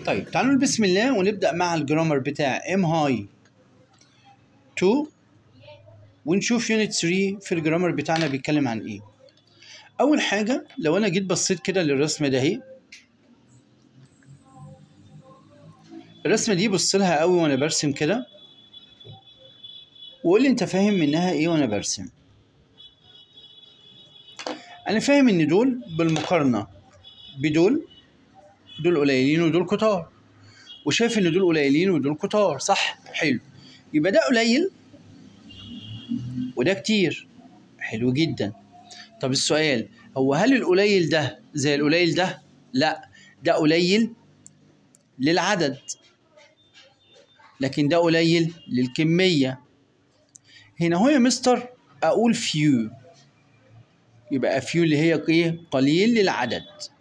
طيب تعالوا نقول بسم الله ونبدأ مع الجرامر بتاع ام هاي 2 ونشوف يونت 3 في الجرامر بتاعنا بيتكلم عن ايه اول حاجة لو انا جيت بصيت كده للرسمة ده اهي الرسمة دي بص لها قوي وانا برسم كده وقول لي انت فاهم منها ايه وانا برسم انا فاهم ان دول بالمقارنة بدول دول قليلين ودول كتار وشايف ان دول قليلين ودول كتار صح حلو يبقى ده قليل وده كتير حلو جدا طب السؤال هو هل القليل ده زي القليل ده لا ده قليل للعدد لكن ده قليل للكمية هنا هو يا مستر أقول فيو يبقى فيو اللي هي ايه قليل للعدد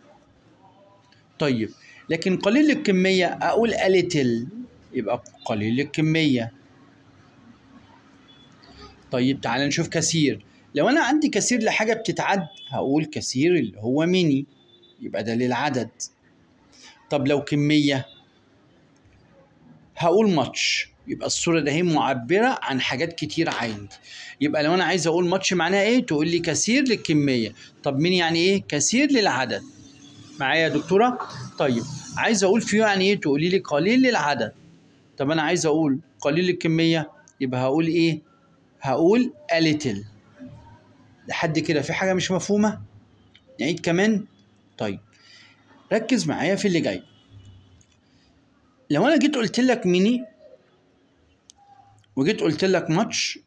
طيب لكن قليل للكمية أقول a little يبقى قليل للكمية طيب تعال نشوف كثير لو أنا عندي كثير لحاجة بتتعد هقول كثير اللي هو ميني يبقى ده للعدد طب لو كمية هقول ماتش يبقى الصورة ده هي معبرة عن حاجات كتير عندي يبقى لو أنا عايز أقول ماتش معناها إيه تقول لي كثير للكمية طب مين يعني إيه كثير للعدد معايا يا دكتورة طيب عايز أقول فيو يعني إيه تقولي لي قليل للعدد طب أنا عايز أقول قليل للكمية يبقى هقول إيه هقول a little لحد كده في حاجة مش مفهومة نعيد كمان طيب ركز معايا في اللي جاي لو انا جيت قلت لك ميني وجيت قلت لك ماتش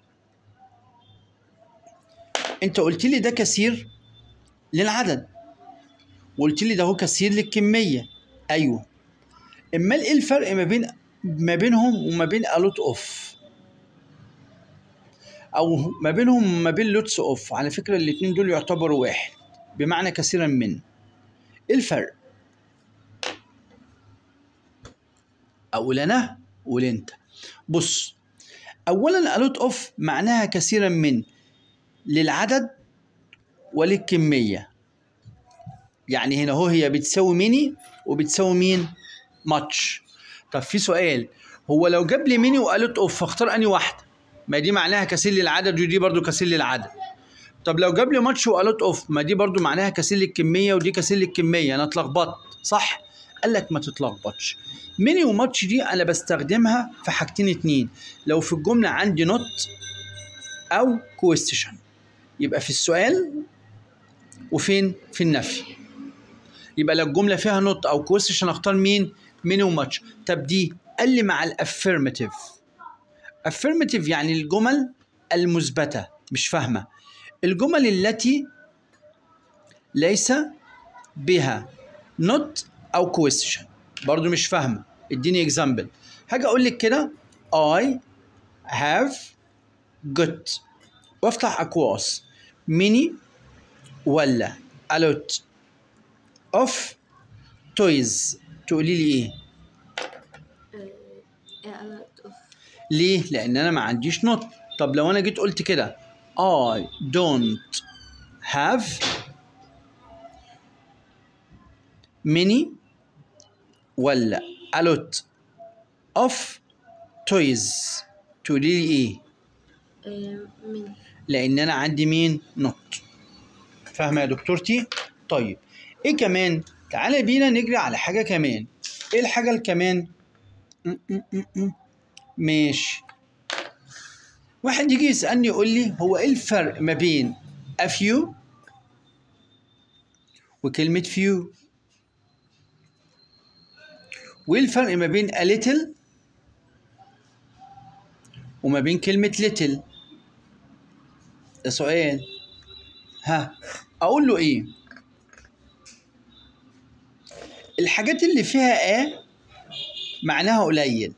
انت قلت لي ده كثير للعدد وقلت لي ده هو كثير للكميه ايوه امال ايه الفرق ما بين ما بينهم وما بين الوت اوف او ما بينهم وما بين لوتس اوف على فكره الاتنين دول يعتبروا واحد بمعنى كثيرا من ايه الفرق اقول انا قول انت بص اولا الوت اوف معناها كثيرا من للعدد وللكميه يعني هنا هو هي بتساوي ميني وبتساوي مين ماتش طب في سؤال هو لو جاب لي ميني والوت اوف فاختار انهي واحده ما دي معناها كثير للعدد ودي برضو كثير للعدد طب لو جاب لي ماتش والوت اوف ما دي برضو معناها كثير للكميه ودي كثير للكميه انا اتلخبطت صح قال لك ما تتلخبطش ميني وماتش دي انا بستخدمها في حاجتين اتنين لو في الجمله عندي نوت او كويستشن يبقى في السؤال وفين في النفي يبقى لو الجمله فيها نوت او كويستشن اختار مين ميني وماتش طب دي قال لي مع الافيرماتيف affirmative يعني الجمل المثبتة مش فاهمة الجمل التي ليس بها not أو question برضو مش فاهمة اديني example هاجي أقول لك كده I have got وافتح أقواس many ولا a lot of toys تقولي لي إيه؟ a lot of ليه؟ لأن أنا ما عنديش نوت طب لو أنا جيت قلت كده I don't have many ولا a lot of toys تقولي لي إيه؟ آه، من لأن أنا عندي مين؟ نوت فاهمة يا دكتورتي؟ طيب إيه كمان؟ تعالى بينا نجري على حاجة كمان إيه الحاجة الكمان؟ م- م- م- م. ماشي واحد يجي يسألني يقول لي هو ايه الفرق ما بين a few وكلمة few وايه الفرق ما بين a little وما بين كلمة little ده سؤال ها اقول له ايه الحاجات اللي فيها a معناها قليل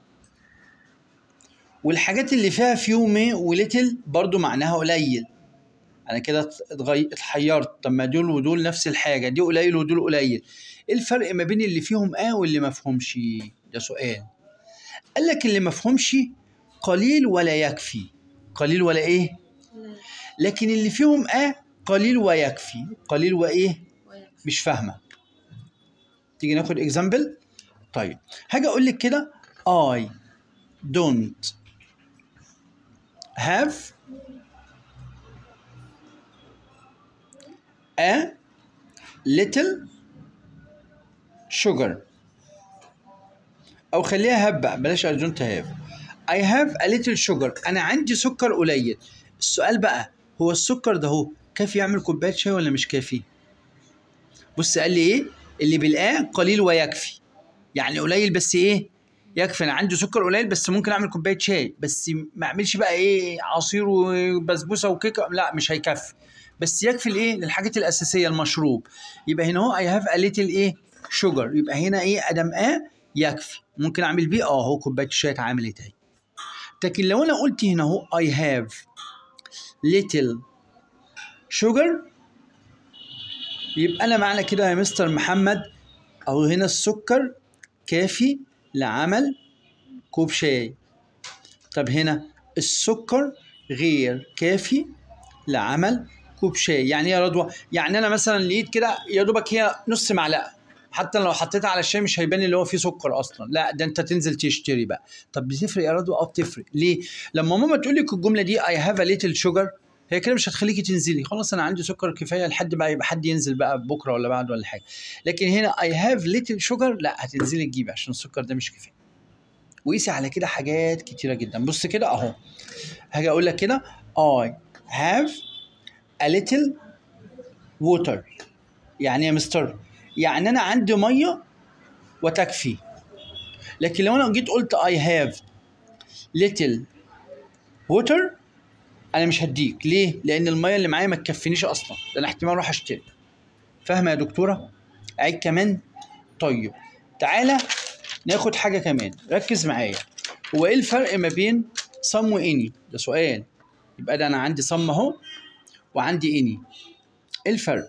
والحاجات اللي فيها فيو مي وليتل برضو معناها قليل انا كده اتغي... اتحيرت طب ما دول ودول نفس الحاجه دي قليل ودول قليل ايه الفرق ما بين اللي فيهم اه واللي ما فيهمش ده سؤال قال لك اللي ما فيهمش قليل ولا يكفي قليل ولا ايه لا لكن اللي فيهم اه قليل ويكفي قليل وايه ويكفي مش فاهمه تيجي ناخد اكزامبل طيب هاجي اقول لك كده I don't have a little sugar او خليها have بقى بلاش I don't have I have a little sugar انا عندي سكر قليل السؤال بقى هو السكر ده هو كافي يعمل كوبايه شاي ولا مش كافي بص قال لي ايه اللي بالآن قليل ويكفي يعني قليل بس ايه يكفي انا عندي سكر قليل بس ممكن اعمل كوبايه شاي بس ما اعملش بقى ايه عصير وبسبوسه وكيكه لا مش هيكفي بس يكفي الايه للحاجات الاساسيه المشروب يبقى هنا هو اي هاف ا ليتل ايه شوجر يبقى هنا ايه ادم ا يكفي ممكن اعمل بيه اه هو كوبايه الشاي اتعملت اهي لكن لو انا قلت هنا اهو اي هاف little sugar يبقى انا معنى كده يا مستر محمد او هنا السكر كافي لعمل كوب شاي طب هنا السكر غير كافي لعمل كوب شاي يعني ايه يا رضوى يعني انا مثلا لقيت كده يا دوبك هي نص معلقه حتى لو حطيتها على الشاي مش هيبان اللي هو فيه سكر اصلا لا ده انت تنزل تشتري بقى طب بتفرق يا رضوى اه بتفرق ليه لما ماما تقول لك الجمله دي اي هاف ا ليتل شوجر هي كده مش هتخليكي تنزلي خلاص انا عندي سكر كفايه لحد بقى يبقى حد ينزل بقى بكره ولا بعد ولا حاجه لكن هنا اي هاف ليتل شوجر لا هتنزلي تجيبي عشان السكر ده مش كفايه وقيسي على كده حاجات كتيره جدا بص كده اهو هاجي اقول لك كده I have a little water يعني إيه يا مستر يعني انا عندي ميه وتكفي لكن لو انا جيت قلت I have little water انا مش هديك ليه لان الميه اللي معايا ما تكفينيش اصلا ده انا احتمال اروح اشتري فاهمه يا دكتوره عيد كمان طيب تعالى ناخد حاجه كمان ركز معايا هو ايه الفرق ما بين صم واني ده سؤال يبقى ده انا عندي صم اهو وعندي اني ايه الفرق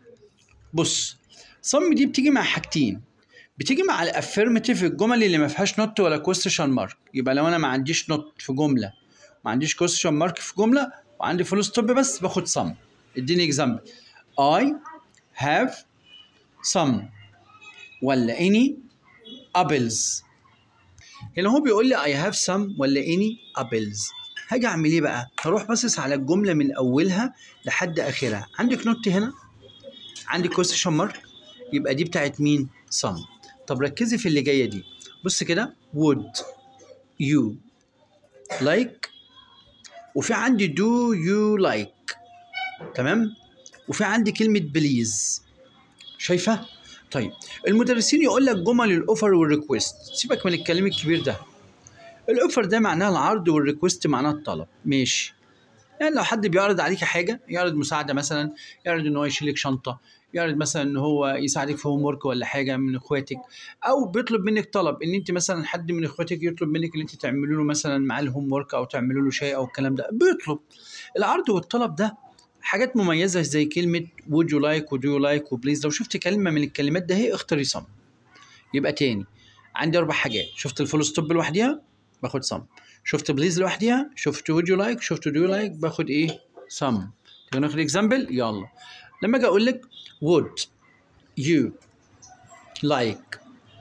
بص صم دي بتيجي مع حاجتين بتيجي مع الافيرماتيف الجمل اللي ما فيهاش نوت ولا كويستشن مارك يبقى لو انا ما عنديش نوت في جمله ما عنديش كويستشن مارك في جمله وعندي فول ستوب بس باخد صم اديني اكزامبل I have some ولا any apples هنا هو بيقول لي I have some ولا any apples هاجي اعمل ايه بقى هروح باصص على الجمله من اولها لحد اخرها عندك نوت هنا عندي كويستشن مارك يبقى دي بتاعت مين some طب ركزي في اللي جايه دي بص كده would you like وفي عندي do you like تمام وفي عندي كلمة بليز شايفة؟ طيب المدرسين يقول لك جمل الاوفر والريكوست سيبك من الكلام الكبير ده الاوفر ده معناها العرض والريكوست معناها الطلب ماشي يعني لو حد بيعرض عليك حاجة يعرض مساعدة مثلا يعرض ان هو يشيلك شنطة يعرض مثلا ان هو يساعدك في هوم ورك ولا حاجه من اخواتك او بيطلب منك طلب ان انت مثلا حد من اخواتك يطلب منك ان انت تعملوا له مثلا معاه الهوم ورك او تعملوا له شيء او الكلام ده بيطلب العرض والطلب ده حاجات مميزه زي كلمه would you like would you like وبليز لو شفت كلمه من الكلمات ده هي اختاري صم يبقى تاني عندي اربع حاجات شفت الفول ستوب لوحديها باخد صم شفت بليز لوحديها شفت would you like شفت do you like باخد ايه صم تيجي ناخد اكزامبل يلا لما اجي اقول لك would you like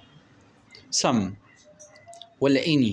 some ولا any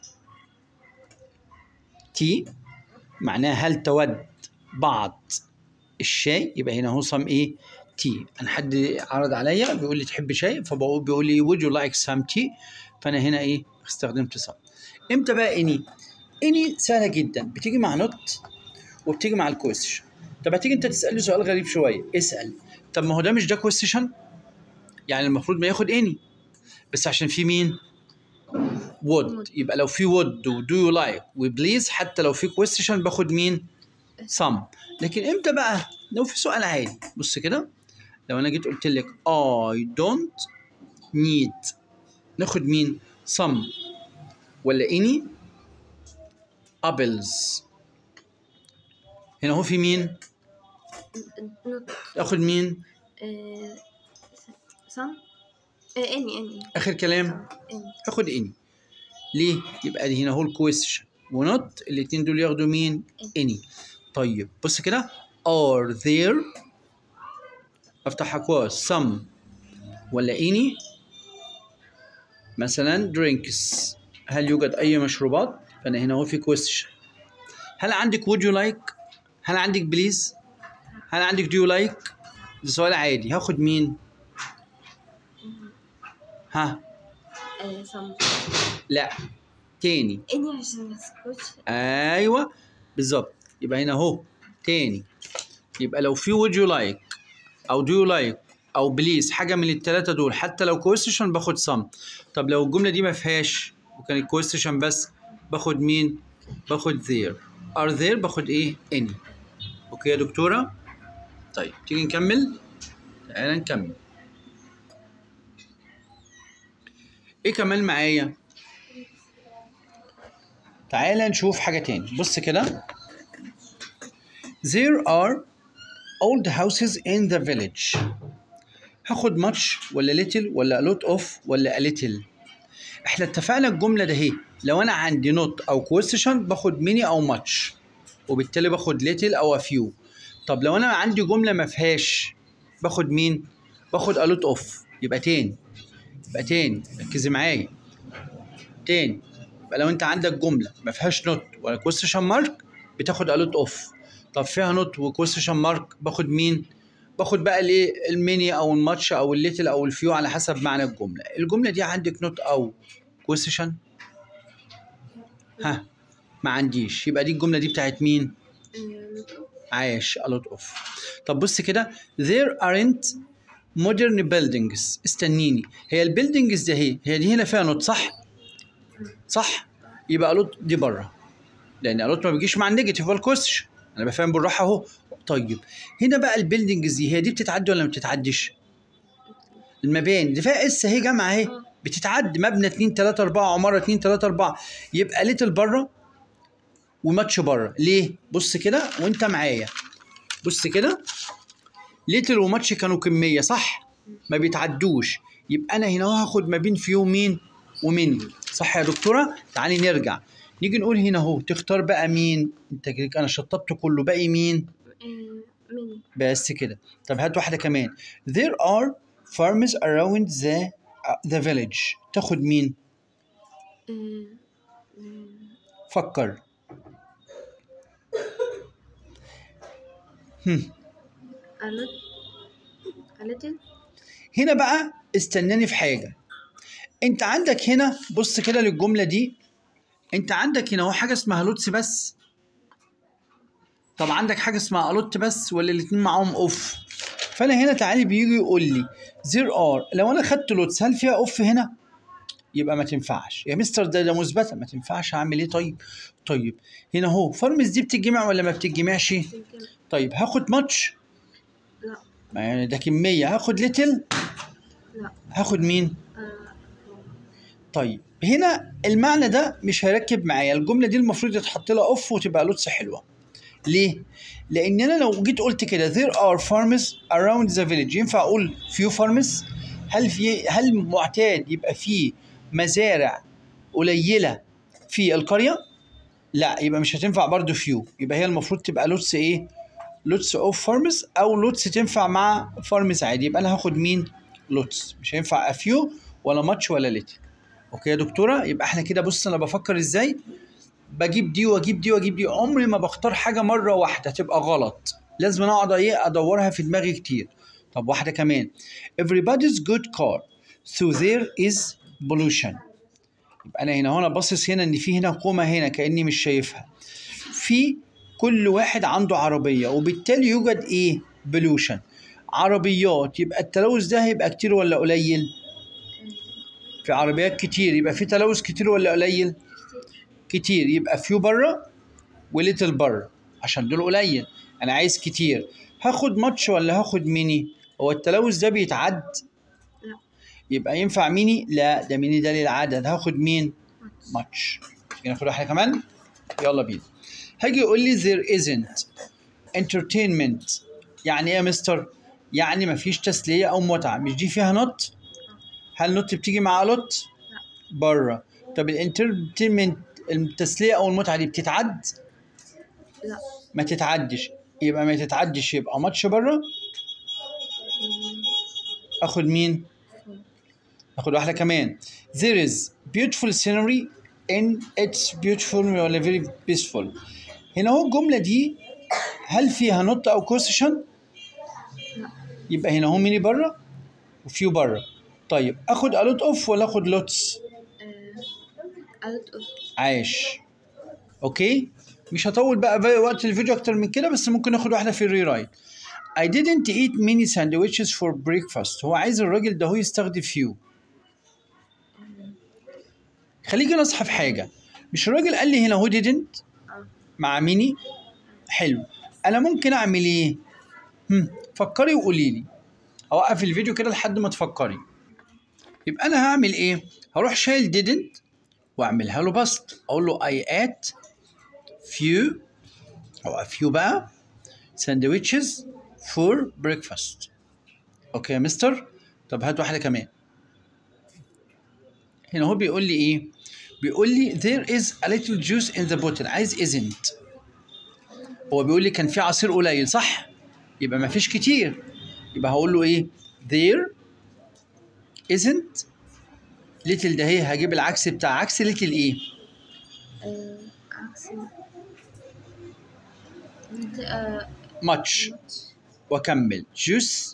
tea معناها هل تود بعض الشاي يبقى هنا هو some ايه تي انا حد عرض عليا بيقول لي تحب شاي فبقول بيقول لي would you like some tea فانا هنا ايه استخدمت some امتى بقى اني اني سهله جدا بتيجي مع نوت وبتيجي مع الكويستشن طب هتيجي انت تسالني سؤال غريب شويه اسال طب ما هو ده مش ده كويستشن يعني المفروض ما ياخد اني بس عشان في مين would يبقى لو في would و do you like وبليز حتى لو في كويستشن باخد مين some لكن امتى بقى لو في سؤال عادي بص كده لو انا جيت قلت لك I don't need ناخد مين some ولا any apples هنا هو في مين نوت اخد مين سم اني اني اخر كلام اني اخد اني ليه يبقى دي هنا هو الكويستشن ونوت الاتنين دول ياخدوا مين اني طيب بص كده are there افتح اقواس some ولا any مثلا drinks هل يوجد اي مشروبات فانا هنا هو في question هل عندك would you like هل عندك please هل عندك do you like ده سؤال عادي هاخد مين ها آه، صم لا تاني اني عشان ما اسكتش ايوه بالظبط يبقى هنا اهو تاني يبقى لو في would you like او do you like او بليز حاجه من الثلاثه دول حتى لو question باخد some طب لو الجمله دي ما فيهاش وكانت question بس باخد مين باخد there are there باخد ايه any اوكي يا دكتوره طيب تيجي نكمل تعالى نكمل ايه كمان معايا تعالى نشوف حاجة تاني بص كده There are old houses in the village هاخد much ولا little ولا a lot of ولا a little احنا اتفقنا الجملة ده اهي لو انا عندي not او question باخد many او much وبالتالي باخد little او a few طب لو انا عندي جملة ما فيهاش باخد مين باخد a lot of يبقى تاني يبقى تاني ركزي معايا تاني يبقى لو انت عندك جمله ما فيهاش نوت ولا كويستشن مارك بتاخد الوت اوف طب فيها نوت وكويستشن مارك باخد مين باخد بقى الايه الميني او الماتش او الليتل او الفيو على حسب معنى الجمله الجمله دي عندك نوت او كويستشن ها ما عنديش يبقى دي الجمله دي بتاعت مين عايش a lot of طب بص كده there aren't modern buildings استنيني هي البيلدينجز دي هي هي دي هنا فيها نوت صح صح يبقى الوت دي بره لان الوت ما بيجيش مع النيجاتيف ولا الكويستشن انا بفهم بالراحه اهو طيب هنا بقى البيلدينجز دي هي دي بتتعدي ولا ما بتتعديش المباني دي فيها اس اهي جامعه اهي آه. بتتعدي مبنى 2 3 4 عماره 2 3 4 يبقى ليتل بره وماتش بره ليه بص كده وانت معايا بص كده ليتل وماتش كانوا كميه صح ما بيتعدوش يبقى انا هنا اهو هاخد ما بين فيهم مين ومين صح يا دكتوره تعالي نرجع نيجي نقول هنا اهو تختار بقى مين انت كده انا شطبت كله باقي مين آه، مني بس كده طب هات واحده كمان there are farms around the the village تاخد مين آه، آه، فكر ألوت ألتل هنا بقى استناني في حاجه انت عندك هنا بص كده للجمله دي انت عندك هنا هو حاجه اسمها لوتس بس طب عندك حاجه اسمها الوت بس ولا الاتنين معاهم اوف فانا هنا تعالي بيجي يقول لي زير ار لو انا خدت لوتس هل فيها اوف هنا يبقى ما تنفعش يا مستر ده ده مثبته ما تنفعش اعمل ايه طيب طيب هنا اهو فارمز دي بتتجمع ولا ما بتتجمعش يمكن طيب هاخد ماتش لا ما يعني ده كميه هاخد ليتل لا هاخد مين آه، طيب هنا المعنى ده مش هيركب معايا الجمله دي المفروض يتحط لها اوف وتبقى لوتس حلوه ليه لان انا لو جيت قلت كده there are farms around the village ينفع اقول few farms هل في هل معتاد يبقى في مزارع قليله في القريه لا يبقى مش هتنفع برضو few يبقى هي المفروض تبقى لوتس ايه لوتس اوف فارمز او لوتس تنفع مع فارمز عادي يبقى انا هاخد مين لوتس مش هينفع افيو ولا ماتش ولا ليتل اوكي يا دكتوره يبقى احنا كده بص انا بفكر ازاي بجيب دي واجيب دي واجيب دي عمري ما بختار حاجه مره واحده تبقى غلط لازم أنا اقعد ايه ادورها في دماغي كتير طب واحده كمان everybody's good car so there is pollution يبقى انا هنا هنا باصص هنا ان في هنا كومه هنا كاني مش شايفها في كل واحد عنده عربيه وبالتالي يوجد ايه بلوشن عربيات يبقى التلوث ده هيبقى كتير ولا قليل في عربيات كتير يبقى في تلوث كتير ولا قليل كتير يبقى فيو بره وليتل بره عشان دول قليل انا عايز كتير هاخد ماتش ولا هاخد ميني هو التلوث ده بيتعد لا يبقى ينفع ميني لا ده ميني ده للعدد هاخد مين ماتش تيجي ناخد واحده كمان يلا بينا هاجي يقول لي there isn't entertainment يعني ايه يا مستر يعني مفيش تسليه او متعه مش دي فيها نوت هل نوت بتيجي مع لوت بره طب الانترتينمنت التسليه او المتعه دي بتتعد لا ما تتعدش يبقى ما تتعدش يبقى ماتش بره مم، اخد مين ناخد واحدة كمان there is beautiful scenery in it's beautiful ولا very peaceful هنا هو الجملة دي هل فيها نوت أو كوسيشن؟ لا يبقى هنا هو ميني بره وفيو بره طيب اخد الوت اوف ولا اخد لوتس a lot of عاش اوكي مش هطول بقى في وقت الفيديو اكتر من كده بس ممكن اخد واحده في الري رايت I didn't eat many sandwiches for breakfast هو عايز الراجل ده هو يستخدم فيو خليكي نصحى في حاجه مش الراجل قال لي هنا هو didn't اه مع ميني حلو انا ممكن اعمل ايه هم. فكري وقولي لي اوقف الفيديو كده لحد ما تفكري يبقى انا هعمل ايه هروح شايل didn't واعملها له بسط اقول له I ate few او a few بقى sandwiches for breakfast اوكي يا مستر طب هات واحده كمان هنا هو بيقول لي ايه بيقول لي there is a little juice in the bottle عايز isn't هو بيقول لي كان في عصير قليل صح يبقى ما فيش كتير يبقى هقول له ايه there isn't little ده هي هجيب العكس بتاع عكس little ايه آه، عكس انت آه، much much. واكمل juice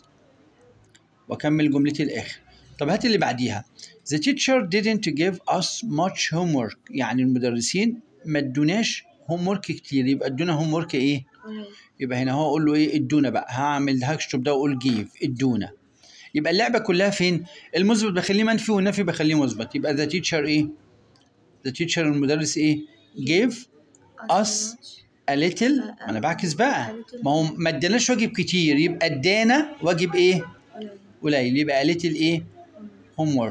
واكمل جملتي الاخر طب هات اللي بعديها the teacher didn't give us much homework يعني المدرسين ما ادوناش homework كتير يبقى ادونا homework ايه قليل. يبقى هنا هو اقول له ايه ادونا بقى هعمل هكتب ده واقول جيف ادونا يبقى اللعبه كلها فين المثبت بخليه منفي والنفي بخليه مثبت يبقى ذا تيتشر ايه ذا تيتشر المدرس ايه gave us much. a little ما انا بعكس بقى a little. ما هو ما اداناش واجب كتير يبقى ادانا واجب ايه قليل. قليل يبقى a little ايه homework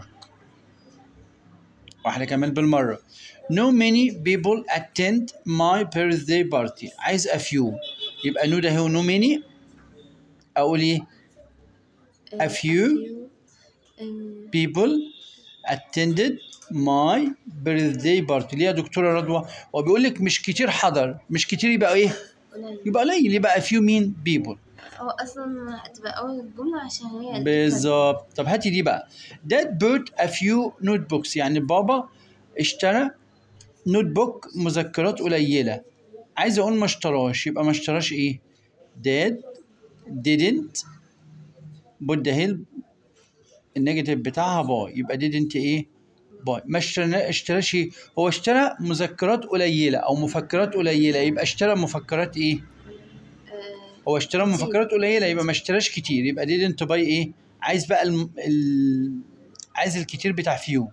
واحدة كمان بالمرة No many people attend my birthday party عايز a few يبقى no ده هو no many أقول إيه آه، A few آه، people attended my birthday party ليه يا دكتورة رضوى هو بيقول لك مش كتير حضر مش كتير يبقى إيه قليل يبقى قليل يبقى a few مين people هو اصلا هتبقى اول الجمله عشان هي بالظبط طب هاتي دي بقى Dad bought a few notebooks يعني بابا اشترى نوت بوك مذكرات قليلة عايز اقول ما اشتراش يبقى ما اشتراش ايه Dad didn't put the hill النيجاتيف بتاعها باي يبقى didn't ايه باي ما اشترى اشتراش ايه هو اشترى مذكرات قليلة او مفكرات قليلة يبقى اشترى مفكرات ايه آه، هو اشترى مفكرات قليله يبقى ما اشتراش كتير يبقى didn't buy ايه عايز بقى الم... ال... عايز الكتير بتاع فيو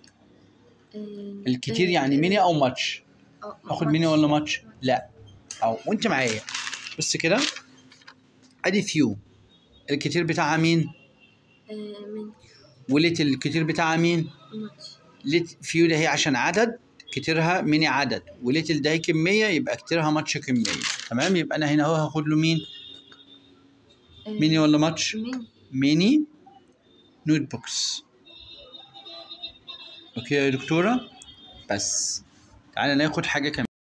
آه، الكتير آه، يعني ميني او ماتش آه، اخد much. ميني ولا ماتش لا او وانت معايا بص كده ادي فيو الكتير بتاعها مين آه، من وليت الكتير بتاعها مين much. ليت فيو ده هي عشان عدد كتيرها ميني عدد وليتل ده هي كميه يبقى كتيرها ماتش كميه تمام يبقى انا هنا اهو هاخد له مين آه، ميني ولا ماتش من ميني نوت بوكس اوكي يا دكتوره بس تعالى ناخد حاجه كمان